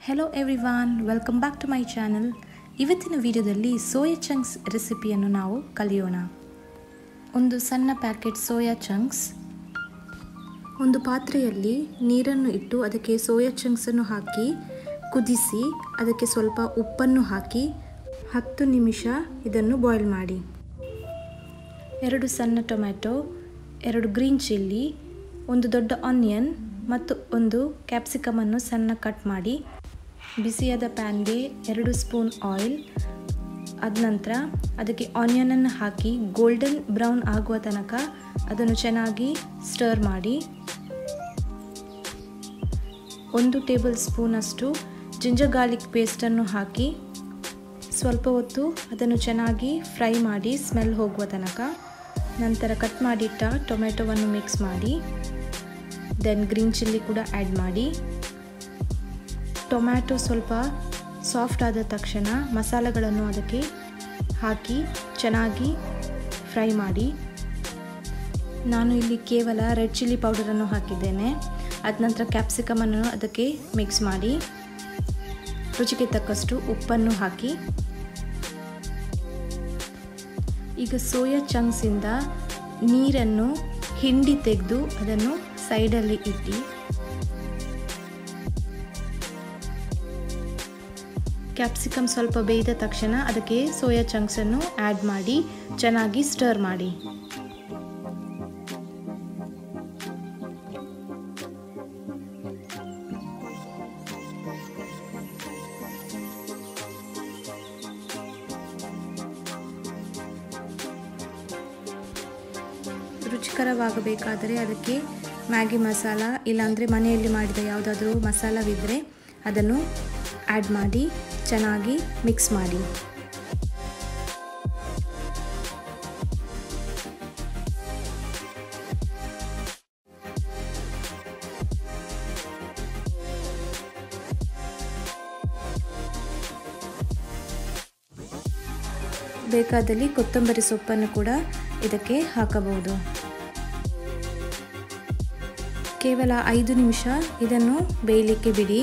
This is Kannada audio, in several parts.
hello everyone welcome back to my channel ಇವತ್ತಿನ ವಿಡಿಯೋದಲ್ಲಿ ಸೋಯಾ ಚಂಕ್ಸ್ ರೆಸಿಪಿಯನ್ನು ನಾವು ಕಲಿಯೋಣ ಒಂದು ಸಣ್ಣ ಪ್ಯಾಕೆಟ್ ಸೋಯಾ ಚಂಕ್ಸ್ ಒಂದು ಪಾತ್ರೆಯಲ್ಲಿ ನೀರನ್ನು ಇಟ್ಟು ಅದಕ್ಕೆ ಸೋಯಾ ಚಂಕ್ಸನ್ನು ಹಾಕಿ ಕುದಿಸಿ ಅದಕ್ಕೆ ಸ್ವಲ್ಪ ಉಪ್ಪನ್ನು ಹಾಕಿ ಹತ್ತು ನಿಮಿಷ ಇದನ್ನು ಬಾಯ್ಲ್ ಮಾಡಿ ಎರಡು ಸಣ್ಣ ಟೊಮ್ಯಾಟೊ ಎರಡು ಗ್ರೀನ್ ಚಿಲ್ಲಿ ಒಂದು ದೊಡ್ಡ ಆನಿಯನ್ ಮತ್ತು ಒಂದು ಕ್ಯಾಪ್ಸಿಕಮನ್ನು ಸಣ್ಣ ಕಟ್ ಮಾಡಿ ಬಿಸಿಯಾದ ಪ್ಯಾನ್ಗೆ ಎರಡು ಸ್ಪೂನ್ ಆಯಿಲ್ ಅದ ನಂತರ ಅದಕ್ಕೆ ಆನಿಯನನ್ನು ಹಾಕಿ ಗೋಲ್ಡನ್ ಬ್ರೌನ್ ಆಗುವ ತನಕ ಅದನ್ನು ಚೆನ್ನಾಗಿ ಸ್ಟರ್ ಮಾಡಿ ಒಂದು ಟೇಬಲ್ ಸ್ಪೂನಷ್ಟು ಜಿಂಜರ್ ಗಾರ್ಲಿಕ್ ಪೇಸ್ಟನ್ನು ಹಾಕಿ ಸ್ವಲ್ಪ ಹೊತ್ತು ಅದನ್ನು ಚೆನ್ನಾಗಿ ಫ್ರೈ ಮಾಡಿ ಸ್ಮೆಲ್ ಹೋಗುವ ತನಕ ನಂತರ ಕಟ್ ಮಾಡಿಟ್ಟ ಟೊಮೆಟೊವನ್ನು ಮಿಕ್ಸ್ ಮಾಡಿ ದೆನ್ ಗ್ರೀನ್ ಚಿಲ್ಲಿ ಕೂಡ ಆ್ಯಡ್ ಮಾಡಿ ಟೊಮ್ಯಾಟೊ ಸ್ವಲ್ಪ ಸಾಫ್ಟ್ ಆದ ತಕ್ಷಣ ಮಸಾಲೆಗಳನ್ನು ಅದಕ್ಕೆ ಹಾಕಿ ಚೆನ್ನಾಗಿ ಫ್ರೈ ಮಾಡಿ ನಾನು ಇಲ್ಲಿ ಕೇವಲ ರೆಡ್ ಚಿಲ್ಲಿ ಪೌಡರನ್ನು ಹಾಕಿದ್ದೇನೆ ಅದ ನಂತರ ಕ್ಯಾಪ್ಸಿಕಮನ್ನು ಅದಕ್ಕೆ ಮಿಕ್ಸ್ ಮಾಡಿ ರುಚಿಗೆ ತಕ್ಕಷ್ಟು ಉಪ್ಪನ್ನು ಹಾಕಿ ಈಗ ಸೋಯಾ ಚಂಕ್ಸಿಂದ ನೀರನ್ನು ಹಿಂಡಿ ತೆಗೆದು ಅದನ್ನು ಸೈಡಲ್ಲಿ ಇಟ್ಟು ಕ್ಯಾಪ್ಸಿಕಮ್ ಸ್ವಲ್ಪ ಬೇಯ್ದ ತಕ್ಷಣ ಅದಕ್ಕೆ ಸೋಯಾ ಚಂಕ್ಸನ್ನು ಆ್ಯಡ್ ಮಾಡಿ ಚೆನ್ನಾಗಿ ಸ್ಟರ್ ಮಾಡಿ ರುಚಿಕರವಾಗಬೇಕಾದರೆ ಅದಕ್ಕೆ ಮ್ಯಾಗಿ ಮಸಾಲ ಇಲ್ಲಾಂದರೆ ಮನೆಯಲ್ಲಿ ಮಾಡಿದ ಯಾವುದಾದ್ರೂ ಮಸಾಲವಿದ್ದರೆ ಅದನ್ನು ಆ್ಯಡ್ ಮಾಡಿ ಚೆನ್ನಾಗಿ ಮಿಕ್ಸ್ ಮಾಡಿ ಬೇಕಾದಲ್ಲಿ ಕೊತ್ತಂಬರಿ ಸೊಪ್ಪನ್ನು ಕೂಡ ಇದಕ್ಕೆ ಹಾಕಬಹುದು ಕೇವಲ ಐದು ನಿಮಿಷ ಇದನ್ನು ಬೇಯಲಿಕ್ಕೆ ಬಿಡಿ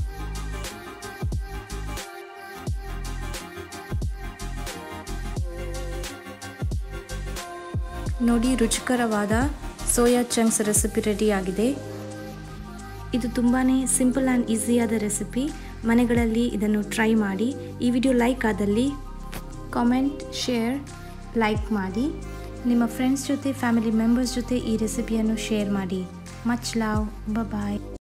ನೋಡಿ ರುಚಿಕರವಾದ ಸೋಯಾ ಚಂಕ್ಸ್ ರೆಸಿಪಿ ರೆಡಿಯಾಗಿದೆ ಇದು ತುಂಬಾ ಸಿಂಪಲ್ ಆ್ಯಂಡ್ ಈಸಿಯಾದ ರೆಸಿಪಿ ಮನೆಗಳಲ್ಲಿ ಇದನ್ನು ಟ್ರೈ ಮಾಡಿ ಈ ವಿಡಿಯೋ ಲೈಕ್ ಆದಲ್ಲಿ ಕಾಮೆಂಟ್ ಶೇರ್ ಲೈಕ್ ಮಾಡಿ ನಿಮ್ಮ ಫ್ರೆಂಡ್ಸ್ ಜೊತೆ ಫ್ಯಾಮಿಲಿ ಮೆಂಬರ್ಸ್ ಜೊತೆ ಈ ರೆಸಿಪಿಯನ್ನು ಶೇರ್ ಮಾಡಿ ಮಚ್ ಲವ್ ಬಾಯ್